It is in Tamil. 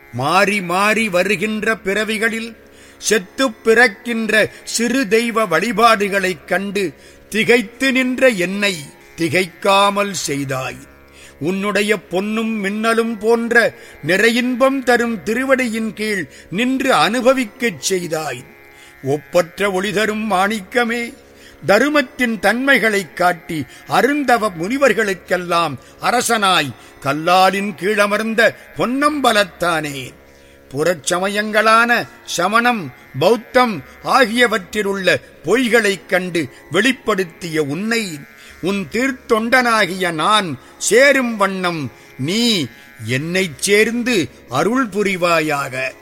மாறி மாறி வருகின்ற பிறவிகளில் செத்துப் பிறக்கின்ற சிறு தெய்வ வழிபாடுகளைக் கண்டு திகைத்து நின்ற என்னை திகைக்காமல் செய்தாய் உன்னுடைய பொன்னும் மின்னலும் போன்ற நிறையின்பம் தரும் திருவடியின் கீழ் நின்று அனுபவிக்கச் செய்தாய் ஒப்பற்ற ஒளி தரும் மாணிக்கமே தருமத்தின் தன்மைகளைக் காட்டி அருந்தவ முனிவர்களுக்கெல்லாம் அரசனாய் கல்லாலின் கீழமர்ந்த பொன்னம்பலத்தானே புறச்சமயங்களான சமணம் பௌத்தம் ஆகியவற்றிலுள்ள பொய்களைக் கண்டு வெளிப்படுத்திய உன்னை உன் தீர்த்தொண்டனாகிய நான் சேரும் வண்ணம் நீ என்னைச் சேர்ந்து அருள் புரிவாயாக